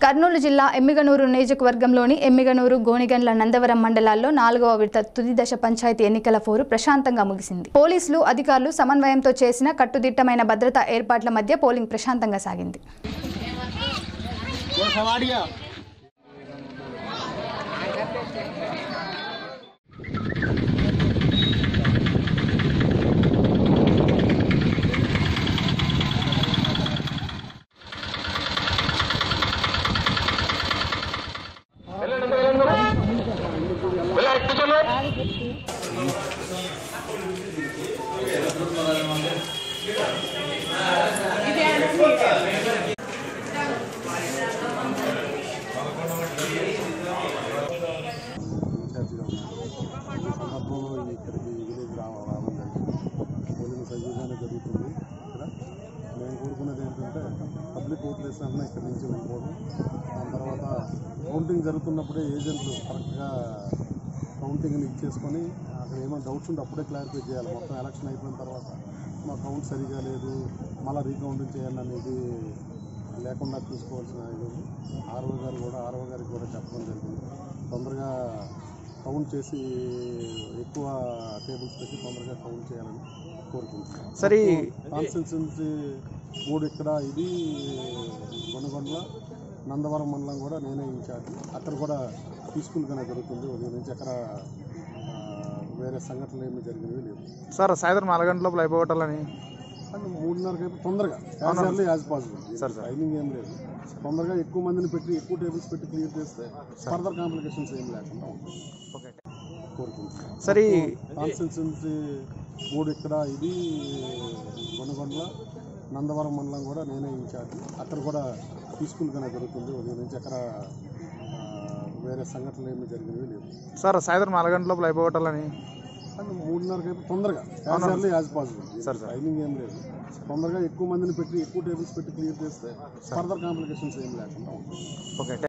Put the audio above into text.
కర్నూలు జిల్లా ఎమ్మిగనూరు నియోజకవర్గంలోని ఎమ్మిగనూరు గోనిగండ్ల నందవరం మండలాల్లో నాలుగవ విడత తుది దశ పంచాయతీ ఎన్నికల పోరు ప్రశాంతంగా ముగిసింది పోలీసులు అధికారులు సమన్వయంతో చేసిన కట్టుదిట్టమైన భద్రతా ఏర్పాట్ల మధ్య పోలింగ్ ప్రశాంతంగా సాగింది ఇన్ఛార్జిగా ఉన్నాను ఈ సందర్భంలో ఇక్కడికి విలేజ్ రావ- రావడం జరిగింది పోలింగ్ సజీవంగానే జరుగుతుంది ఇక్కడ మేము కోరుకునేది ఏంటంటే పబ్లిక్ ఓట్లు వేసినా ఇక్కడి నుంచి వెళ్ళిపోవడం దాని తర్వాత కౌంటింగ్ జరుగుతున్నప్పుడే ఏజెంట్లు కరెక్ట్గా కౌంటింగ్ని ఇచ్చేసుకొని అక్కడ ఏమైనా డౌట్స్ ఉంటే అప్పుడే క్లారిఫై చేయాలి మొత్తం ఎలక్షన్ అయిపోయిన తర్వాత మా కౌంట్ సరిగా లేదు మళ్ళీ రీకౌంటింగ్ చేయాలనేది లేకుండా చూసుకోవాల్సిన ఇది ఉంది ఆర్ఓ గారు కూడా ఆర్ఓ గారికి కూడా చెప్పడం జరిగింది తొందరగా కౌంట్ చేసి ఎక్కువ టేబుల్స్ పెట్టి తొందరగా కౌంట్ చేయాలని కోరుకుంటున్నాను సరే కాన్స్టిట్యున్సీ మూడు ఇక్కడ ఇది గొనగొండల నందవరం మండలం కూడా నేనే ఇన్ఛార్జ్ అక్కడ కూడా పీస్ఫుల్గానే జరుగుతుంది ఉదయం నుంచి అక్కడ ఆ, వేరే సంఘటనలు ఏమీ జరిగినవి లేవు సార్ సాయంత్రం నాలుగు గంటల లోపల అయిపోవటాలని అంటే మూడున్నరకి అయిపోయి తొందరగా యాజ్ ఎర్లీ యాజ్ పాసిబుల్ సరే, సార్. టైమింగ్ ఏం లేదు తొందరగా ఎక్కువ మందిని పెట్టి ఎక్కువ టేబుల్స్ పెట్టి క్లియర్ చేస్తే ఫర్దర్ కాంప్లికేషన్స్ ఏం లేకుండా ఉంటుంది ఓకే కోరుకుంటున్నాను సరే కాన్స్టిట్యున్సీ మూడు ఇక్కడ ఇది గొనగొండల నందవరం మండలం కూడా నేనే ఇన్ఛార్జ్ అక్కడ కూడా పీస్ఫుల్గానే జరుగుతుంది ఉదయం నుంచి అక్కడ ఆ, వేరే సంఘటనలు ఏమీ జరిగినవి లేవు సార్ సాయంత్రం నాలుగు గంటల లోపల అయిపోవటాలని అంటే మూడున్నరకి అయిపోయి తొందరగా యాజ్ ఎర్లీ యాజ్ పాసిబుల్ సరే, సార్. టైమింగ్ ఏం లేదు తొందరగా ఎక్కువ మందిని పెట్టి ఎక్కువ టేబుల్స్ పెట్టి క్లియర్ చేస్తే ఫర్దర్ కాంప్లికేషన్స్ ఏం లేకుండా ఉంటుంది ఓకే